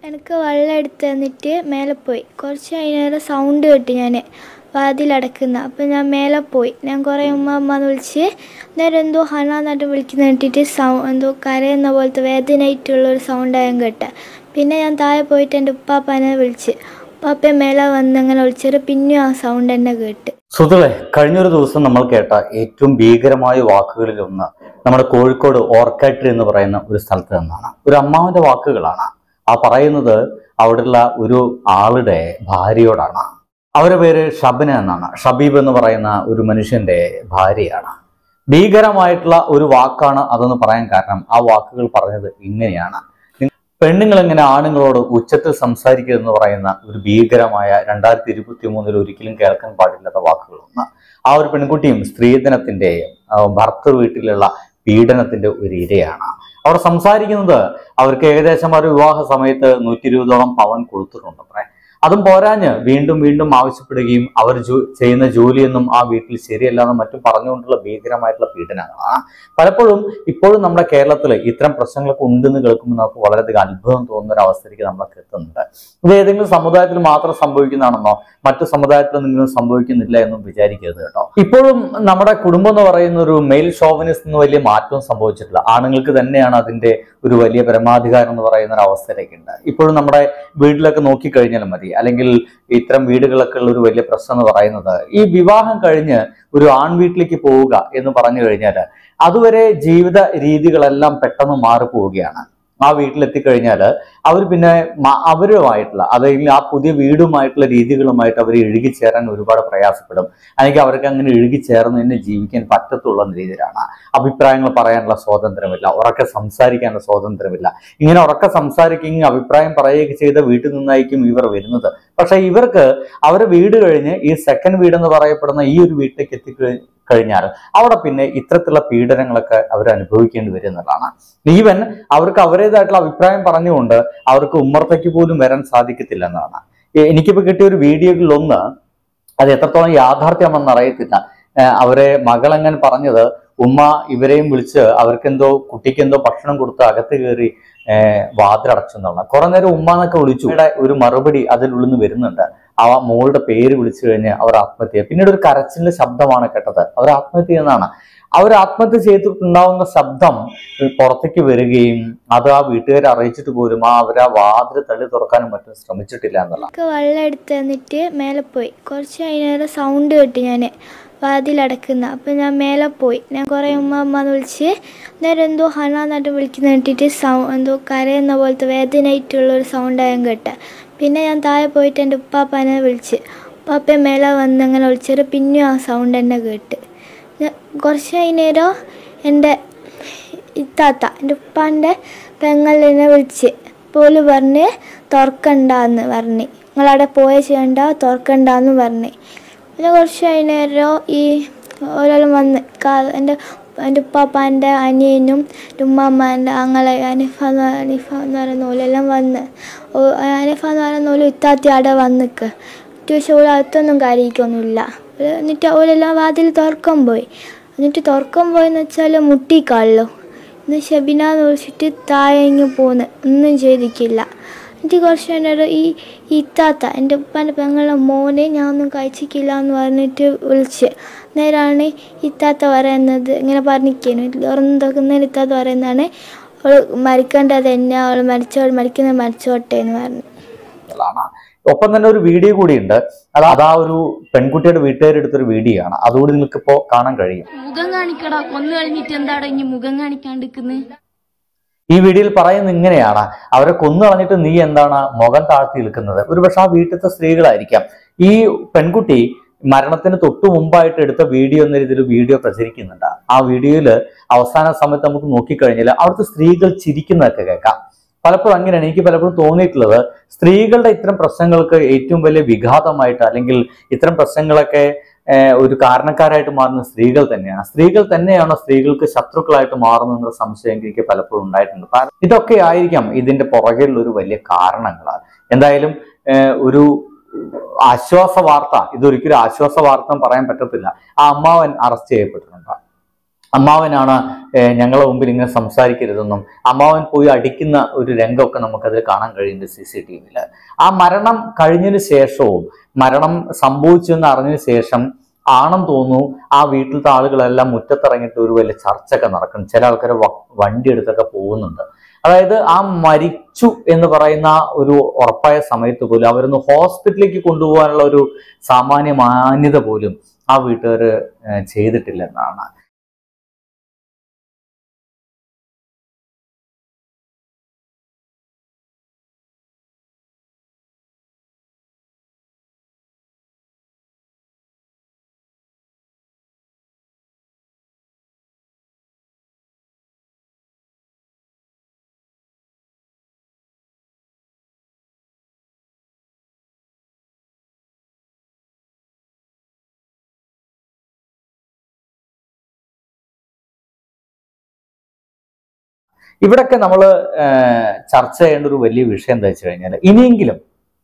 എനിക്ക് വെള്ളം എടുത്ത് തന്നിട്ട് മേലെ പോയി കുറച്ച് കഴിഞ്ഞേരം സൗണ്ട് കേട്ടു ഞാൻ വാതിലടക്കുന്ന അപ്പം ഞാൻ മേലെ പോയി ഞാൻ കുറേ ഉമ്മ അമ്മ എന്ന് വിളിച്ച് നേരെ എന്തോ ഹന എന്നിട്ട് വിളിക്കുന്ന കേട്ടിട്ട് സൗ എന്തോ കരയുന്ന പോലത്തെ വേദനയായിട്ടുള്ള ഒരു സൗണ്ട് ഞാൻ കേട്ടെ പിന്നെ ഞാൻ താഴെ പോയിട്ട് എൻ്റെ ഉപ്പാപ്പനെ വിളിച്ച് ഉപ്പാപ്പയെ മേലെ വന്ന് അങ്ങനെ വിളിച്ചിട്ട് പിന്നെയും ആ സൗണ്ട് എന്നെ കേട്ട് സുഹൃത്തുക്കളെ കഴിഞ്ഞൊരു ദിവസം നമ്മൾ കേട്ട ഏറ്റവും ഭീകരമായ വാക്കുകളിൽ ഒന്ന് നമ്മുടെ കോഴിക്കോട് ഓർക്കാട്രി എന്ന് പറയുന്ന ഒരു സ്ഥലത്ത് നിന്നാണ് ഒരു അമ്മാവിന്റെ വാക്കുകളാണ് ആ പറയുന്നത് അവിടെയുള്ള ഒരു ആളുടെ ഭാര്യയോടാണ് അവരുടെ പേര് ഷബന എന്നാണ് ഷബീബ് എന്ന് പറയുന്ന ഒരു മനുഷ്യന്റെ ഭാര്യയാണ് ഭീകരമായിട്ടുള്ള ഒരു വാക്കാണ് അതെന്ന് പറയാൻ കാരണം ആ വാക്കുകൾ പറഞ്ഞത് ഇങ്ങനെയാണ് പെണ്ണുങ്ങൾ എങ്ങനെ ആണുങ്ങളോട് ഉച്ചത്തിൽ സംസാരിക്കുക എന്ന് പറയുന്ന ഒരു ഭീകരമായ രണ്ടായിരത്തി ഇരുപത്തി മൂന്നിൽ ഒരിക്കലും കേൾക്കാൻ പാടില്ലാത്ത വാക്കുകളൊന്ന് ആ ഒരു പെൺകുട്ടിയും സ്ത്രീധനത്തിന്റെ ആ, ഭർത്തൃ വീട്ടിലുള്ള പീഡനത്തിന്റെ ഒരു ഇരയാണ് അവർ സംസാരിക്കുന്നത് അവർക്ക് ഏകദേശം ഒരു വിവാഹ സമയത്ത് നൂറ്റി ഇരുപതോളം പവൻ കൊടുത്തിട്ടുണ്ട് അത്രേ അതും പോരാഞ്ഞ് വീണ്ടും വീണ്ടും ആവശ്യപ്പെടുകയും അവർ ജോ ചെയ്യുന്ന ജോലിയൊന്നും ആ വീട്ടിൽ ശരിയല്ല എന്ന് മറ്റും പറഞ്ഞുകൊണ്ടുള്ള ഭീകരമായിട്ടുള്ള പീഡനങ്ങളാണ് പലപ്പോഴും ഇപ്പോഴും നമ്മുടെ കേരളത്തിൽ ഇത്തരം പ്രശ്നങ്ങളൊക്കെ ഉണ്ടെന്ന് കേൾക്കുമ്പോൾ നമുക്ക് വളരെയധികം അത്ഭുതം തോന്നുന്ന ഒരു അവസ്ഥയിലേക്ക് നമ്മളൊക്കെ എത്തുന്നുണ്ട് ഇത് ഏതെങ്കിലും സമുദായത്തിൽ മാത്രം സംഭവിക്കുന്നതാണെന്നോ മറ്റു സമുദായത്തിൽ നിന്നും സംഭവിക്കുന്നില്ല എന്നും വിചാരിക്കരുത് കേട്ടോ ഇപ്പോഴും നമ്മുടെ കുടുംബം എന്ന് പറയുന്ന ഒരു മെയിൽ ഷോവനിസ്റ്റ് എന്ന് വലിയ മാറ്റവും സംഭവിച്ചിട്ടില്ല ആണുങ്ങൾക്ക് തന്നെയാണ് അതിന്റെ ഒരു വലിയ പരമാധികാരം എന്ന് പറയുന്ന ഒരു അവസ്ഥയിലേക്ക് ഉണ്ട് ഇപ്പോഴും നമ്മുടെ വീട്ടിലൊക്കെ നോക്കിക്കഴിഞ്ഞാലും മതി അല്ലെങ്കിൽ ഇത്തരം വീടുകളൊക്കെ ഉള്ള ഒരു വലിയ പ്രശ്നം എന്ന് പറയുന്നത് ഈ വിവാഹം കഴിഞ്ഞ് ഒരു ആൺ വീട്ടിലേക്ക് പോവുക എന്ന് പറഞ്ഞു കഴിഞ്ഞാൽ അതുവരെ ജീവിത രീതികളെല്ലാം പെട്ടെന്ന് മാറിപ്പോവുകയാണ് ആ വീട്ടിലെത്തിക്കഴിഞ്ഞാൽ അവർ പിന്നെ മ- അവരുമായിട്ടുള്ള അല്ലെങ്കിൽ ആ പുതിയ വീടുമായിട്ടുള്ള രീതികളുമായിട്ട് അവർ ഇഴുകിച്ചേരാൻ ഒരുപാട് പ്രയാസപ്പെടും അല്ലെങ്കിൽ അവർക്ക് അങ്ങനെ ഇഴുകിച്ചേർന്ന് തന്നെ ജീവിക്കാൻ പറ്റത്തുള്ള രീതിയിലാണ് അഭിപ്രായങ്ങൾ പറയാനുള്ള സ്വാതന്ത്ര്യമില്ല ഉറക്കെ സംസാരിക്കാനുള്ള സ്വാതന്ത്ര്യമില്ല ഇങ്ങനെ ഉറക്കെ സംസാരിക്കുകയും അഭിപ്രായം പറയുകയൊക്കെ ചെയ്ത വീട്ടിൽ നിന്നായിരിക്കും ഇവർ വരുന്നത് പക്ഷെ ഇവർക്ക് അവരുടെ വീട് കഴിഞ്ഞ് ഈ സെക്കൻഡ് വീട് എന്ന് പറയപ്പെടുന്ന ഈ ഒരു വീട്ടിലേക്ക് എത്തിക്കഴി കഴിഞ്ഞാൽ അവിടെ പിന്നെ ഇത്തരത്തിലുള്ള പീഡനങ്ങളൊക്കെ അവർ അനുഭവിക്കേണ്ടി വരും എന്നുള്ളതാണ് ഈവൻ അവർക്ക് അവരുടേതായിട്ടുള്ള അഭിപ്രായം പറഞ്ഞുകൊണ്ട് അവർക്ക് ഉമ്മറത്തേക്ക് പോലും വരാൻ സാധിക്കത്തില്ല എന്നതാണ് എ- എനിക്കിപ്പോ കിട്ടിയ ഒരു വീഡിയോയിൽ ഒന്ന് അത് എത്രത്തോളം യാഥാർത്ഥ്യമാണെന്ന് അറിയത്തില്ല ഏഹ് അവരെ മകളെങ്ങനെ പറഞ്ഞത് ഉമ്മ ഇവരെയും വിളിച്ച് അവർക്കെന്തോ കുട്ടിക്ക് എന്തോ ഭക്ഷണം കൊടുത്ത് അകത്ത് കയറി ഏഹ് വാതിലടച്ചു എന്നുള്ളത് കുറെ നേരം ഉമ്മ എന്നൊക്കെ വിളിച്ചു ഇവിടെ ഒരു മറുപടി അതിനുള്ളിൽ നിന്ന് വരുന്നുണ്ട് ആ മോളുടെ പേര് വിളിച്ചു കഴിഞ്ഞ് അവർ ആത്മഹത്യ പിന്നീട് ഒരു കരച്ചിലിന്റെ ശബ്ദമാണ് കേട്ടത് അവർ ആത്മഹത്യ എന്നാണ് അവർ ആത്മഹത്യ ചെയ്തിട്ടുണ്ടാവുന്ന ശബ്ദം പുറത്തേക്ക് വരികയും അത് ആ വീട്ടുകാരെ അറിയിച്ചിട്ട് പോലും ആ അവർ ആ വാതിൽ തള്ളി തുറക്കാനും മറ്റും ശ്രമിച്ചിട്ടില്ല എന്നുള്ള എനിക്ക് വെള്ളം എടുത്ത് തന്നിട്ട് മേലെ പോയി കുറച്ച് കഴിഞ്ഞേരം സൗണ്ട് കേട്ടു ഞാൻ വാതിലടക്കുന്ന അപ്പം ഞാൻ മേലെ പോയി ഞാൻ കുറേ ഉമ്മ അമ്മ എന്ന് വിളിച്ച് നേരെ എന്തോ ഹന എന്നിട്ട് വിളിക്കുന്ന കേട്ടിട്ട് സൗ എന്തോ കരയുന്ന പോലത്തെ വേദനയായിട്ടുള്ള ഒരു സൗണ്ട് ഞാൻ കേട്ടെ പിന്നെ ഞാൻ താഴെ പോയിട്ട് എൻ്റെ ഉപ്പാപ്പനെ വിളിച്ച് ഉപ്പാപ്പയെ മേലെ വന്ന് അങ്ങനെ വിളിച്ചിട്ട് പിന്നെയും ആ സൗണ്ട് എന്നെ കേട്ട് ഞാൻ- കുറച്ച് കഴിഞ്ഞേരം എൻ്റെ ഇത്താത്ത എൻ്റെ ഉപ്പാൻ്റെ പെങ്ങളിനെ വിളിച്ച് പോല് പറഞ്ഞ് തുറക്കണ്ടെന്ന് പറഞ്ഞ് നിങ്ങളവിടെ പോയ ചെയ്യണ്ട തുറക്കണ്ടെന്ന് പറഞ്ഞ് പിന്നെ കുറച്ച് കഴിഞ്ഞേരം ഈ ഓരോരും വന്ന് കാ- എൻ്റെ എൻ്റെ ഉപ്പാപ്പാൻ്റെ അനിയനും എൻ്റെ ഉമ്മാമ്മേൻ്റെ അങ്ങളെ അനിഫ എന്ന് പറ- അനിഫ എന്ന് പറയുന്ന ഓലെല്ലാം വന്ന് ഓ അനിഫ എന്ന് പറയുന്ന ഓല് ഇത്താത്തി അവിടെ വന്നിക്ക് പക്ഷെ ഓൾ അകത്തൊന്നും കാര്യമൊന്നുമില്ല എന്നിട്ട് ഓലെല്ലാം വാതിൽ തുറക്കാൻ പോയി എന്നിട്ട് തുറക്കാൻ പോയെന്ന് വെച്ചാൽ മുട്ടിക്കാളല്ലോ ഇന്ന് ഷബിനാന്ന് വിളിച്ചിട്ട് താഴെ ഇങ്ങ് പോന്ന് ഒന്നും ചെയ്തിക്കില്ല എന്നിട്ട് കുറച്ച് നേരം ഈ ഈ ഇത്താത്ത എൻ്റെ ഉപ്പാൻ്റെ പെങ്ങളെ മോനെ ഞാൻ ഒന്നും കഴിച്ചിക്കില്ല എന്ന് പറഞ്ഞിട്ട് വിളിച്ച് നേരാണ് ഇത്താത്ത പറയുന്നത് ഇങ്ങനെ പറഞ്ഞിരിക്കുന്നു തുറന്ന് തുറക്കുന്നതിന് ഇത്താത്ത പറയുന്നതാണ് അവൾ മരിക്കേണ്ടത് തന്നെ അവൾ മരിച്ചവൾ മരിക്കുന്നത് മരിച്ചോട്ടെ എന്ന് പറഞ്ഞു എന്നുള്ളതാണ് ഒപ്പം തന്നെ ഒരു വീഡിയോ കൂടിയുണ്ട് അത് അതാ ഒരു പെൺകുട്ടിയുടെ വീട്ടുകാരെടുത്തൊരു വീഡിയോ ആണ് അതുകൂടി നിങ്ങൾക്ക് ഇപ്പോ കാണാൻ കഴിയും മുഖം കാണിക്കടാ കൊന്നു കഴിഞ്ഞിട്ട് എന്താടാ ഇനി മുഖം കാണിക്കാണ്ടിരിക്കുന്നത് ഈ വീഡിയോയിൽ പറയുന്നത് ഇങ്ങനെയാണ് അവരെ കൊന്നു കളഞ്ഞിട്ട് നീ എന്താണ് മുഖം താഴ്ത്തി നിൽക്കുന്നത് ഒരു പക്ഷെ ആ വീട്ടിലത്തെ സ്ത്രീകളായിരിക്കാം ഈ പെൺകുട്ടി മരണത്തിന് തൊട്ടു മുമ്പായിട്ട് എടുത്ത വീഡിയോ എന്ന രീതിയിൽ വീഡിയോ പ്രചരിക്കുന്നുണ്ട് ആ വീഡിയോയിൽ അവസാന സമയത്ത് നമുക്ക് നോക്കിക്കഴിഞ്ഞാൽ അവിടുത്തെ സ്ത്രീകൾ ചിരിക്കുന്നതൊക്കെ കേൾക്കാം പലപ്പോഴും അങ്ങനെയാണ് എനിക്ക് പലപ്പോഴും തോന്നിയിട്ടുള്ളത് സ്ത്രീകളുടെ ഇത്തരം പ്രശ്നങ്ങൾക്ക് ഏറ്റവും വലിയ വിഘാതമായിട്ട് അല്ലെങ്കിൽ ഇത്തരം പ്രശ്നങ്ങളൊക്കെ ഏഹ്, ഒരു കാരണക്കാരായിട്ട് മാറുന്ന സ്ത്രീകൾ തന്നെയാണ് സ്ത്രീകൾ തന്നെയാണോ സ്ത്രീകൾക്ക് ശത്രുക്കളായിട്ട് മാറുന്ന സംശയം എനിക്ക് പലപ്പോഴും ഉണ്ടായിട്ടുണ്ട് കാരണം ഇതൊക്കെ ആയിരിക്കാം ഇതിന്റെ പുറകിലുള്ള ഒരു വലിയ കാരണങ്ങൾ എന്തായാലും ഏഹ്, ഒരു ആശ്വാസ വാർത്ത ഇതൊരിക്കലും ആശ്വാസ വാർത്ത എന്ന് പറയാൻ പറ്റത്തില്ല ആ അമ്മാവൻ അറസ്റ്റ് ചെയ്യപ്പെട്ടിട്ടുണ്ട് അമ്മാവനാണ് ഏഹ്, ഞങ്ങളെ മുമ്പിൽ ഇങ്ങനെ സംസാരിക്കരുതെന്നും അമ്മാവൻ പോയി അടിക്കുന്ന ഒരു രംഗമൊക്കെ നമുക്കതിൽ കാണാൻ കഴിയുന്നുണ്ട് സി സി ടി വിയിൽ ആ മരണം കഴിഞ്ഞതിന് ശേഷവും മരണം സംഭവിച്ചു എന്ന് അറിഞ്ഞതിന് ശേഷം ആണെന്ന് തോന്നുന്നു ആ വീട്ടിലത്തെ ആളുകളെല്ലാം മുറ്റത്തിറങ്ങിയിട്ട് ഒരു വലിയ ചർച്ചയൊക്കെ നടക്കുന്നു ചില ആൾക്കാർ വണ്ടി എടുത്തൊക്കെ പോകുന്നുണ്ട് അതായത് ആ മരിച്ചു എന്ന് പറയുന്ന ആ ഒരു ഉറപ്പായ സമയത്ത് പോലും അവരൊന്ന് ഹോസ്പിറ്റലിലേക്ക് കൊണ്ടുപോകാനുള്ള ഒരു സാമാന്യ മാന്യത പോലും ആ വീട്ടുകാർ ചെയ്തിട്ടില്ല എന്നാണ് ഇവിടൊക്കെ നമ്മൾ ചർച്ച ചെയ്യേണ്ട ഒരു വലിയ വിഷയം എന്താ വെച്ച് കഴിഞ്ഞാൽ ഇനിയെങ്കിലും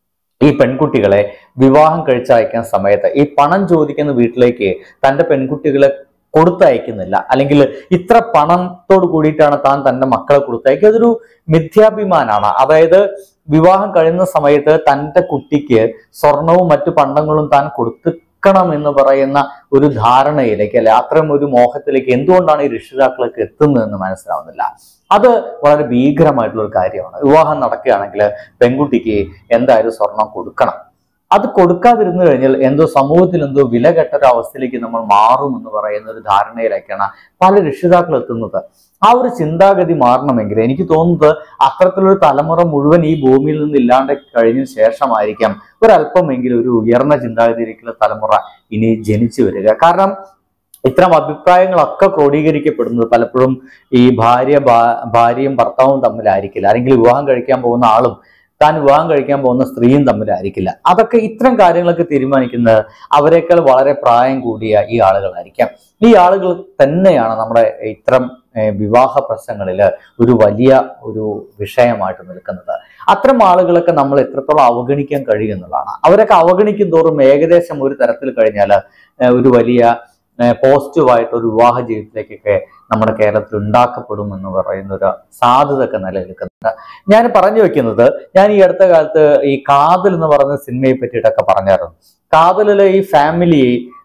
ഈ പെൺകുട്ടികളെ വിവാഹം കഴിച്ചയക്കുന്ന സമയത്ത് ഈ പണം ചോദിക്കുന്ന വീട്ടിലേക്ക് തന്റെ പെൺകുട്ടികളെ കൊടുത്തയക്കുന്നില്ല അല്ലെങ്കിൽ ഇത്ര പണത്തോട് കൂടിയിട്ടാണ് താൻ തന്റെ മക്കളെ കൊടുത്തയക്കുക അതൊരു മിഥ്യാഭിമാനാണ് അതായത് വിവാഹം കഴിയുന്ന സമയത്ത് തന്റെ കുട്ടിക്ക് സ്വർണവും മറ്റു പണ്ടങ്ങളും താൻ കൊടുക്കണം എന്ന് പറയുന്ന ഒരു ധാരണയിലേക്ക് അല്ലെ അത്തരം ഒരു മോഹത്തിലേക്ക് എന്തുകൊണ്ടാണ് ഈ രക്ഷിതാക്കളൊക്കെ എത്തുന്നതെന്ന് മനസ്സിലാവുന്നില്ല അത് വളരെ ഭീകരമായിട്ടുള്ള ഒരു കാര്യമാണ് വിവാഹം നടക്കുകയാണെങ്കിൽ പെൺകുട്ടിക്ക് എന്തായാലും സ്വർണം കൊടുക്കണം അത് കൊടുക്കാതിരുന്നു കഴിഞ്ഞാൽ എന്തോ സമൂഹത്തിൽ എന്തോ വില കെട്ട ഒരു അവസ്ഥയിലേക്ക് നമ്മൾ മാറും എന്ന് പറയുന്ന ഒരു ധാരണയിലേക്കാണ് പല രക്ഷിതാക്കൾ എത്തുന്നത് ആ ഒരു ചിന്താഗതി മാറണമെങ്കിൽ എനിക്ക് തോന്നുന്നത് അത്തരത്തിലൊരു തലമുറ മുഴുവൻ ഈ ഭൂമിയിൽ നിന്ന് ഇല്ലാണ്ട് കഴിഞ്ഞ ശേഷമായിരിക്കാം ഒരല്പമെങ്കിലും ഒരു ഉയർന്ന ചിന്താഗതിയിലേക്കുള്ള തലമുറ ഇനി ജനിച്ചു വരിക കാരണം ഇത്തരം അഭിപ്രായങ്ങളൊക്കെ ക്രോഡീകരിക്കപ്പെടുന്നത് പലപ്പോഴും ഈ ഭാര്യ ഭാ- ഭാര്യയും ഭർത്താവും തമ്മിലായിരിക്കില്ല അല്ലെങ്കിൽ വിവാഹം കഴിക്കാൻ പോകുന്ന ആളും താൻ വിവാഹം കഴിക്കാൻ പോകുന്ന സ്ത്രീയും തമ്മിലായിരിക്കില്ല അതൊക്കെ ഇത്തരം കാര്യങ്ങളൊക്കെ തീരുമാനിക്കുന്നത് അവരെക്കാൾ വളരെ പ്രായം കൂടിയ ഈ ആളുകളായിരിക്കാം ഈ ആളുകൾ തന്നെയാണ് നമ്മുടെ ഇത്തരം ഏഹ്, വിവാഹ പ്രശ്നങ്ങളിൽ ഒരു വലിയ ഒരു വിഷയമായിട്ട് നിൽക്കുന്നത് അത്തരം ആളുകളൊക്കെ നമ്മൾ എത്രത്തോളം അവഗണിക്കാൻ കഴിയുന്നതാണ് അവരൊക്കെ അവഗണിക്കും തോറും ഏകദേശം ഒരു തരത്തിൽ കഴിഞ്ഞാൽ ഒരു വലിയ പോസിറ്റീവായിട്ട് ഒരു വിവാഹ ജീവിതത്തിലേക്കൊക്കെ നമ്മുടെ കേരളത്തിൽ ഉണ്ടാക്കപ്പെടും എന്ന് പറയുന്ന ഒരു സാധ്യത ഒക്കെ നിലനിൽക്കുന്നുണ്ട് ഞാൻ പറഞ്ഞു വെക്കുന്നത് ഞാൻ ഈ അടുത്ത കാലത്ത് ഈ കാതൽ എന്ന് പറയുന്ന സിനിമയെ പറ്റിയിട്ടൊക്കെ പറഞ്ഞായിരുന്നു കാതലിലെ ഈ ഫാമിലി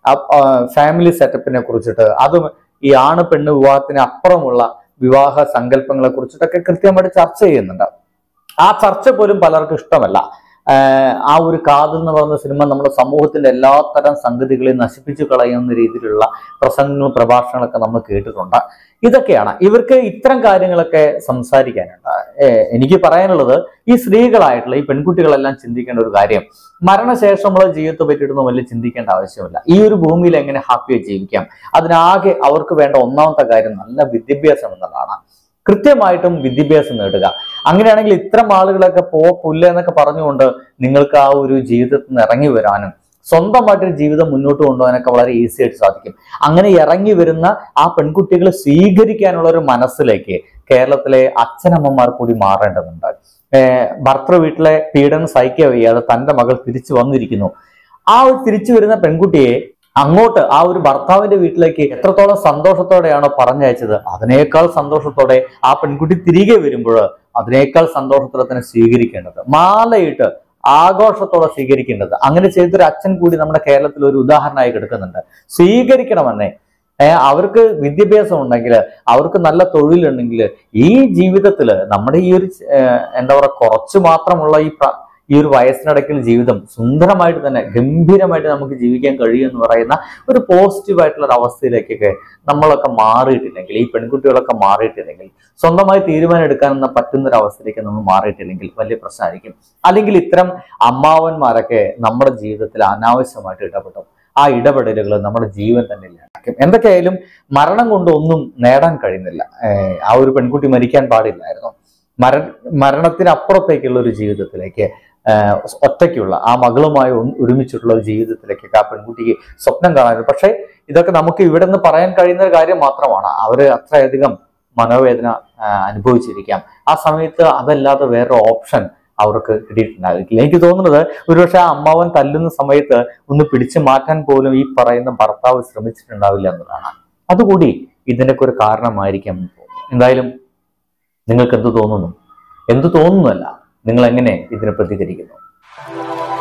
ഫാമിലി സെറ്റപ്പിനെ കുറിച്ചിട്ട് അതും ഈ ആണ് പെണ്ണ് വിവാഹത്തിന് അപ്പുറമുള്ള വിവാഹ സങ്കല്പങ്ങളെ കുറിച്ചിട്ടൊക്കെ കൃത്യമായിട്ട് ചർച്ച ചെയ്യുന്നുണ്ട് ആ ചർച്ച പോലും പലർക്കും ഇഷ്ടമല്ല ആഹ് ആ ഒരു കാതൽ എന്ന് പറയുന്ന സിനിമ നമ്മുടെ സമൂഹത്തിന്റെ എല്ലാത്തരം സംഗതികളെയും നശിപ്പിച്ചു കളയുന്ന രീതിയിലുള്ള പ്രസംഗങ്ങളും പ്രഭാഷണങ്ങളൊക്കെ നമ്മൾ കേട്ടിട്ടുണ്ട് ഇതൊക്കെയാണ് ഇവർക്ക് ഇത്തരം കാര്യങ്ങളൊക്കെ സംസാരിക്കാനുണ്ട് ഏഹ് എനിക്ക് പറയാനുള്ളത് ഈ സ്ത്രീകളായിട്ടുള്ള ഈ പെൺകുട്ടികളെല്ലാം ചിന്തിക്കേണ്ട ഒരു കാര്യം മരണശേഷമുള്ള ജീവിതത്തെ പറ്റിയിട്ടൊന്നും വലിയ ചിന്തിക്കേണ്ട ആവശ്യമില്ല ഈ ഒരു ഭൂമിയിൽ എങ്ങനെ ഹാപ്പിയായി ജീവിക്കാം അതിനാകെ അവർക്ക് വേണ്ട ഒന്നാമത്തെ കാര്യം നല്ല വിദ്യാഭ്യാസം എന്നുള്ളതാണ് കൃത്യമായിട്ടും വിദ്യാഭ്യാസം നേടുക അങ്ങനെയാണെങ്കിൽ ഇത്തരം ആളുകളൊക്കെ പോ പുല്ല എന്നൊക്കെ പറഞ്ഞുകൊണ്ട് നിങ്ങൾക്ക് ആ ഒരു ജീവിതത്തിൽ നിന്ന് ഇറങ്ങി വരാനും സ്വന്തമായിട്ടൊരു ജീവിതം മുന്നോട്ട് കൊണ്ടുപോകാനൊക്കെ വളരെ ഈസി ആയിട്ട് സാധിക്കും അങ്ങനെ ഇറങ്ങി വരുന്ന ആ പെൺകുട്ടികളെ സ്വീകരിക്കാനുള്ള ഒരു മനസ്സിലേക്ക് കേരളത്തിലെ അച്ഛനമ്മമാർ കൂടി മാറേണ്ടതുണ്ട് ഏർ ഭർത്തൃ വീട്ടിലെ പീഡനം സഹിക്കുക വയ്യാതെ തന്റെ മകൾ തിരിച്ചു വന്നിരിക്കുന്നു ആ ഒരു തിരിച്ചു വരുന്ന പെൺകുട്ടിയെ അങ്ങോട്ട് ആ ഒരു ഭർത്താവിന്റെ വീട്ടിലേക്ക് എത്രത്തോളം സന്തോഷത്തോടെയാണോ പറഞ്ഞയച്ചത് അതിനേക്കാൾ സന്തോഷത്തോടെ ആ പെൺകുട്ടി തിരികെ വരുമ്പോൾ അതിനേക്കാൾ സന്തോഷത്തോടെ തന്നെ സ്വീകരിക്കേണ്ടത് മാലയിട്ട് ആഘോഷത്തോടെ സ്വീകരിക്കേണ്ടത് അങ്ങനെ ചെയ്തൊരു അച്ഛൻ കൂടി നമ്മുടെ കേരളത്തിൽ ഒരു ഉദാഹരണമായി കിടക്കുന്നുണ്ട് സ്വീകരിക്കണമെന്നേ ഏഹ് അവർക്ക് വിദ്യാഭ്യാസം ഉണ്ടെങ്കിൽ അവർക്ക് നല്ല തൊഴിലുണ്ടെങ്കിൽ ഈ ജീവിതത്തിൽ നമ്മുടെ ഈ ഒരു ഏഹ് എന്താ പറയുക കുറച്ച് മാത്രമുള്ള ഈ പ്ര- ഈ ഒരു വയസ്സിനിടയ്ക്കുള്ള ജീവിതം സുന്ദരമായിട്ട് തന്നെ ഗംഭീരമായിട്ട് നമുക്ക് ജീവിക്കാൻ കഴിയും എന്ന് പറയുന്ന ഒരു പോസിറ്റീവ് ആയിട്ടുള്ള ഒരു അവസ്ഥയിലേക്കൊക്കെ നമ്മളൊക്കെ മാറിയിട്ടില്ലെങ്കിൽ ഈ പെൺകുട്ടികളൊക്കെ മാറിയിട്ടില്ലെങ്കിൽ സ്വന്തമായി തീരുമാനം എടുക്കാൻ പറ്റുന്ന ഒരു അവസ്ഥയിലേക്ക് നമ്മൾ മാറിയിട്ടില്ലെങ്കിൽ വലിയ പ്രശ്നമായിരിക്കും അല്ലെങ്കിൽ ഇത്തരം അമ്മാവന്മാരൊക്കെ നമ്മുടെ ജീവിതത്തിൽ അനാവശ്യമായിട്ട് ഇടപെടും ആ ഇടപെടലുകൾ നമ്മുടെ ജീവൻ തന്നെ ഇല്ലാണ്ടാക്കും എന്തൊക്കെയായാലും മരണം കൊണ്ട് ഒന്നും നേടാൻ കഴിയുന്നില്ല ഏഹ് ആ ഒരു പെൺകുട്ടി മരിക്കാൻ പാടില്ലായിരുന്നു മര മരണത്തിനപ്പുറത്തേക്കുള്ള ഒരു ജീവിതത്തിലേക്ക് ആഹ് ഒറ്റയ്ക്കുള്ള ആ മകളുമായി ഒന്ന് ഒരുമിച്ചിട്ടുള്ള ഒരു ജീവിതത്തിലേക്കൊക്കെ ആ പെൺകുട്ടിക്ക് സ്വപ്നം കാണാൻ പക്ഷേ ഇതൊക്കെ നമുക്ക് ഇവിടെ നിന്ന് പറയാൻ കഴിയുന്ന ഒരു കാര്യം മാത്രമാണ് അവര് അത്രയധികം മനോവേദന ആഹ് അനുഭവിച്ചിരിക്കാം ആ സമയത്ത് അതല്ലാതെ വേറെ ഓപ്ഷൻ അവർക്ക് കിട്ടിയിട്ടുണ്ടായിരിക്കില്ല എനിക്ക് തോന്നുന്നത് ഒരുപക്ഷെ ആ അമ്മാവൻ തല്ലുന്ന സമയത്ത് ഒന്ന് പിടിച്ചു മാറ്റാൻ പോലും ഈ പറയുന്ന ഭർത്താവ് ശ്രമിച്ചിട്ടുണ്ടാവില്ല എന്നതാണ് അതുകൂടി ഇതിൻ്റെയൊക്കെ ഒരു കാരണമായിരിക്കാം എന്ന് തോന്നുന്നു. എന്തായാലും നിങ്ങൾക്ക് എന്ത് തോന്നുന്നു എന്ത് തോന്നുന്നല്ല നിങ്ങൾ എങ്ങനെ ഇതിനെ പ്രതികരിക്കുന്നു